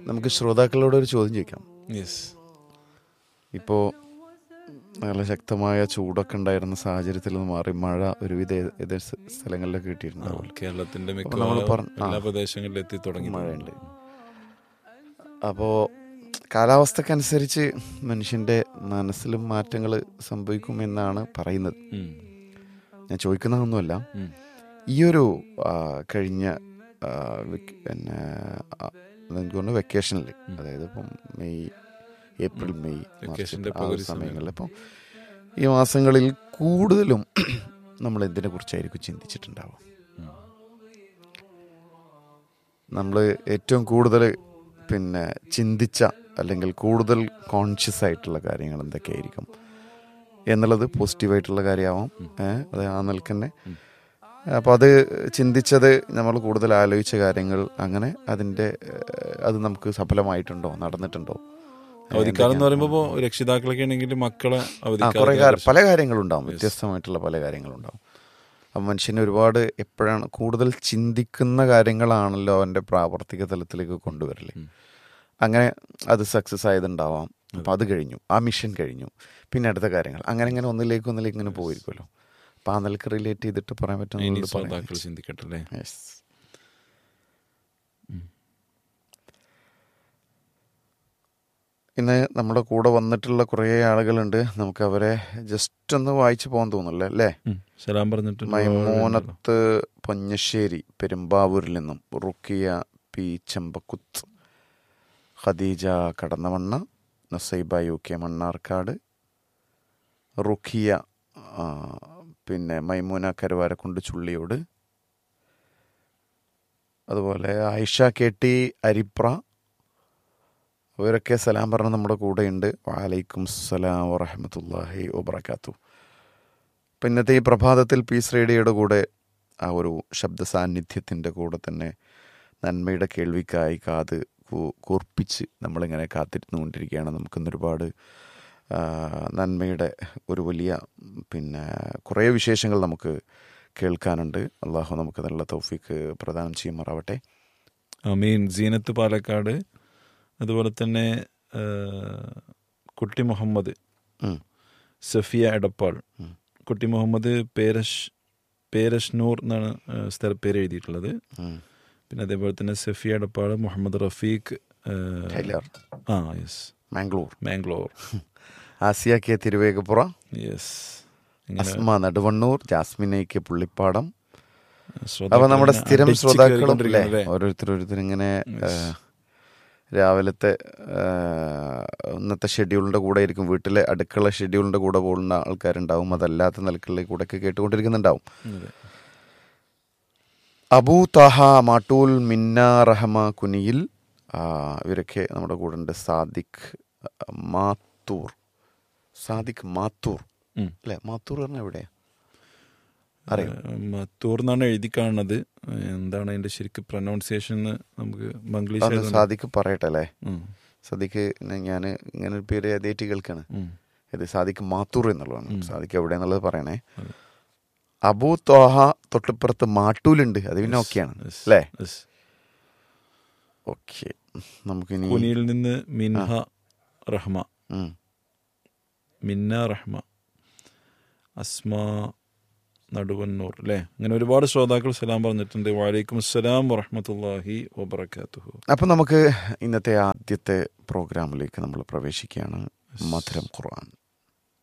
നമുക്ക് ശ്രോതാക്കളോട് ഒരു ചോദ്യം ചോദിക്കാം യെസ് ഇപ്പോൾ നല്ല ശക്തമായ ചൂടൊക്കെ ഉണ്ടായിരുന്ന സാഹചര്യത്തിൽ നിന്ന് മാറി മഴ ഒരുവിധ ഏ- ഏത് സ്ഥ- സ്ഥലങ്ങളിലൊക്കെ കിട്ടിയിട്ടുണ്ടാവില്ല കേരളത്തിന്റെ അപ്പൊ നമ്മള് മിക്കവാറും പറഞ്ഞ- ആ. എല്ലാ പ്രദേശങ്ങളിലും എത്തി തുടങ്ങി മഴയുണ്ട്. അപ്പോൾ കാലാവസ്ഥക്കനുസരിച്ച് മനുഷ്യൻ്റെ മനസ്സിലും മാറ്റങ്ങൾ സംഭവിക്കുമെന്നാണ് പറയുന്നത് ഉം. ഞാൻ ചോദിക്കുന്നതൊന്നുമല്ല ഉം. ഈ ഒരു ആ, കഴിഞ്ഞ ആ, വെക്ക്- പിന്നെ ആ, എനിക്ക് തോന്നുന്നു വെക്കേഷനിൽ അതായത് ഇപ്പം മെയ് ഏപ്രിൽ മെയ് വെക്കേഷന്റെ മാർച്ച് ആ ഒരു പകുതി സമയം. സമയങ്ങളിൽ ഇപ്പം ഈ മാസങ്ങളിൽ കൂടുതലും നമ്മൾ എന്തിനെ കുറിച്ചായിരിക്കും ചിന്തിച്ചിട്ടുണ്ടാവും ഉം. നമ്മൾ ഏറ്റവും കൂടുതൽ പിന്നെ ചിന്തിച്ച അല്ലെങ്കിൽ കൂടുതൽ കോൺഷ്യസ് ആയിട്ടുള്ള കാര്യങ്ങൾ എന്തൊക്കെയായിരിക്കും എന്നുള്ളത് പോസിറ്റീവായിട്ടുള്ള കാര്യമാവാം ഏഹ് അത് ആ നിൽക്കന്നെ അപ്പോൾ അത് ചിന്തിച്ചത് നമ്മൾ കൂടുതൽ ആലോചിച്ച കാര്യങ്ങൾ അങ്ങനെ അതിൻ്റെ ഏഹ്, അത് നമുക്ക് സഫലമായിട്ടുണ്ടോ നടന്നിട്ടുണ്ടോ അവധിക്കാലം എന്ന് പറയുമ്പോൾ ഇപ്പോ രക്ഷിതാക്കളൊക്കെ ആണെങ്കിൽ മക്കളെ ആ കുറേ കാര്യം അവധിക്കാലം പല കാര്യങ്ങളുണ്ടാവും വ്യത്യസ്തമായിട്ടുള്ള പല കാര്യങ്ങളുണ്ടാവും അപ്പം മനുഷ്യന് ഒരുപാട് എപ്പോഴാണ് കൂടുതൽ ചിന്തിക്കുന്ന കാര്യങ്ങളാണല്ലോ അവൻ്റെ പ്രാവർത്തിക തലത്തിലേക്ക് കൊണ്ടുവരല് അങ്ങനെ അത് സക്സസ് ആയതുണ്ടാവാം അപ്പം അത് കഴിഞ്ഞു ആ മിഷൻ കഴിഞ്ഞു പിന്നെ അടുത്ത കാര്യങ്ങൾ അങ്ങനെ അങ്ങനെ ഒന്നിലേക്ക് ഒന്നിലേക്ക് ഇങ്ങനെ പോയിരിക്കുമല്ലോ അപ്പം ആ നിലക്ക് റിലേറ്റ് ചെയ്തിട്ട് പറയാൻ ഇനി പറ്റുന്ന ശ്രോതാക്കൾ ചിന്തിക്കട്ടെ അല്ലേ ഇന്ന് നമ്മുടെ കൂടെ വന്നിട്ടുള്ള കുറേ ആളുകളുണ്ട് നമുക്ക് അവരെ ജസ്റ്റ് ഒന്ന് വായിച്ചു പോകാൻ തോന്നുന്നില്ല അല്ലേ ഉം. സലാം പറഞ്ഞിട്ട് മൈമൂനത്ത് പൊന്നശ്ശേരി പെരുമ്പാവൂരിൽ നിന്നും Rukhiya P Chembakkuth Khadeeja Kadannamanna Nasaiba U K Mannarkkad Rukhiya ആ, പിന്നെ മൈമൂന കരുവാരക്കുണ്ട് ചുള്ളിയോട് അതുപോലെ ആയിഷ കെ ടി അരിപ്ര അവരൊക്കെ സലാം പറഞ്ഞ് നമ്മുടെ കൂടെയുണ്ട് വാലൈക്കും സലാം വറഹമത്തല്ലാഹി വബർക്കാത്തു അപ്പം ഇന്നത്തെ ഈ പ്രഭാതത്തിൽ പീസ് റേഡിയോയുടെ കൂടെ ആ ഒരു ശബ്ദ സാന്നിധ്യത്തിൻ്റെ കൂടെ തന്നെ നന്മയുടെ കേൾവിക്കായി കാത് കൂ- കൂർപ്പിച്ച് നമ്മളിങ്ങനെ കാത്തിരുന്നുകൊണ്ടിരിക്കുകയാണ് നമുക്കിന്ന് ഒരുപാട് ആ, നന്മയുടെ ഒരു വലിയ പിന്നെ കുറേ വിശേഷങ്ങൾ നമുക്ക് കേൾക്കാനുണ്ട് അള്ളാഹു നമുക്ക് നല്ല തൗഫീക്ക് പ്രദാനം ചെയ്യുമാറാവട്ടെ അമീൻ സീനത്ത് പാലക്കാട് അതുപോലെ തന്നെ ആ, കുട്ടി മുഹമ്മദ് ഉം. സഫിയ എടപ്പാൾ കുട്ടി മുഹമ്മദ് പേരഷ് പേരഷ്നൂർ എന്നാണ് ആ, സ്ഥലപ്പേര് എഴുതിയിട്ടുള്ളത് ഉം. പിന്നെ അതേപോലെ തന്നെ സഫിയ എടപ്പാൾ മുഹമ്മദ് റഫീഖ് ആ, ടൈലർ ആ yes Mangalore Mangalore Asiya K Thiruvegappura yes Asma Naduvannur ജാസ്മിനെ കെ പുള്ളിപ്പാടം ശ്രോതാക്കൾ അപ്പൊ നമ്മുടെ ഇങ്ങനെ സ്ഥിരം അടിച്ച് ശ്രോതാക്കളും കയറിക്കൊണ്ടിരിക്കുകയാണ് അല്ലേ അല്ലേ? ഓരോരുത്തർ ഓരോരുത്തർ ഇങ്ങനെ രാവിലത്തെ ആ, ഇന്നത്തെ ഷെഡ്യൂളിന്റെ കൂടെ ആയിരിക്കും വീട്ടിലെ അടുക്കള ഷെഡ്യൂളിന്റെ കൂടെ പോകുന്ന ആൾക്കാരുണ്ടാവും അതല്ലാത്ത നിലക്കളിലേക്ക് കൂടെ ഒക്കെ കേട്ടുകൊണ്ടിരിക്കുന്നുണ്ടാവും അതെ. അബൂ താഹ മാട്ടൂൽ മിന്ന റഹമ കുനിയിൽ ആ, ഇവരൊക്കെ നമ്മുടെ കൂടെ ഉണ്ട് സാദിഖ് മാത്തൂർ സാദിഖ് മാത്തൂർ ഉം. അല്ലേ മാത്തൂർ പറഞ്ഞ എവിടെയാ അറിയോ ആ, മത്തൂർ എന്നാണ് എഴുതി കാണുന്നത് എന്താണ് അതിന്റെ ശരിക്കും പ്രൊനൗൺസിയേഷൻ എന്ന് നമുക്ക് മംഗ്ലീഷ് അതൊന്ന് ആയതുകൊണ്ട്- സാദിഖ് പറയട്ടെ അല്ലേ ഉം, സാദിഖ് ഞാൻ ഇങ്ങനെ ഒരു പേര് അതേറ്റ് കേൾക്കാണ് ഉം. ഇത് സാദിഖ് മാത്തൂർ എന്നുള്ളതാണ് സാദിഖ് എവിടെ എന്നുള്ളത് പറയണേ അതെ. അബൂ തോഹ തൊട്ടിപ്പുറത്ത് മാട്ടൂലുണ്ട് അത് പിന്നെ ഓക്കെയാണ് Yes, അല്ലേ yes. ഓക്കെ നമുക്കിനി കുനിയിൽ നിന്ന് മിൻഹ റഹ്മ ഉം. മിന്ന റഹ്മ അസ്മ നടുവന്നൂർ അല്ലേ അങ്ങനെ ഒരുപാട് ശ്രോതാക്കൾ സലാം പറഞ്ഞിട്ടുണ്ട് വാലൈക്കും അസ്സലാം വറഹമത്തല്ലാഹി വബർക്കാത്തുഹു അപ്പം നമുക്ക് ഇന്നത്തെ ആദ്യത്തെ പ്രോഗ്രാമിലേക്ക് നമ്മൾ പ്രവേശിക്കുകയാണ് മധുരം ഖുർആൻ